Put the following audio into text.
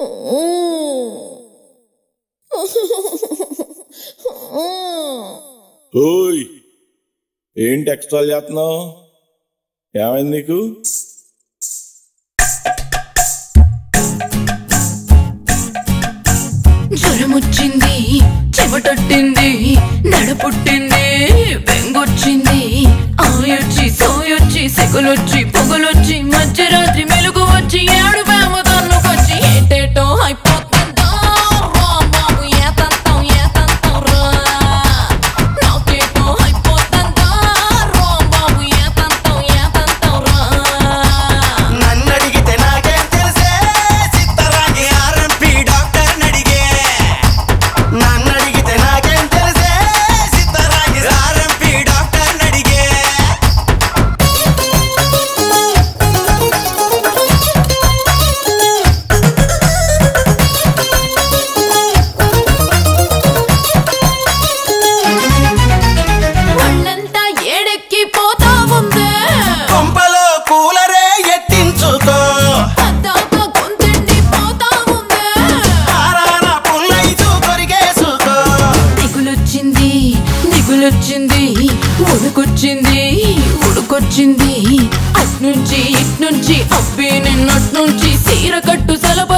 ఓయ్ ఏంటి ఎక్స్ట్రా చేస్తున్నావు ఏమైంది నీకు జ్వరమొచ్చింది చెమటొట్టింది నడపుట్టింది బెంగొచ్చింది ఆయొచ్చి సోయొచ్చి సెగలొచ్చి పొగలొచ్చి మధ్యరాత్రి మెలుగు వచ్చి ఏడు వేమ తన్నుకొచ్చి ఏటేటో అయిపోతుందో రా బాబు ఏతంతం ఏతంతం రా నాకేటో అయిపోతుందో రా బాబు ఏతంతం ఏతంతం రా నన్నడిగితే నాకేం తెలిసే చిత్తరాగి ఆర్ఎంపీ డాక్టర్ నడిగే నన్నడిగితే నాకేం తెలిసే చిత్తరాగి ఆర్ఎంపీ డాక్టర్ నడిగే ఒళ్ళంతా ఏడెక్కి పోతా ఉందే కొంపలో కూలరే ఎత్తించుకో పద్దాక గొంతెండి పోతా ఉందే ఆరాన పుల్లైతూ కొరిగేసుకో దిగులొచ్చింది దిగులొచ్చింది ఉడుకొచ్చింది ఉడుకొచ్చింది అట్నుంచి ఇట్నుంచి అబ్బి నిన్నట్నుంచి సీర కట్టు సెలవు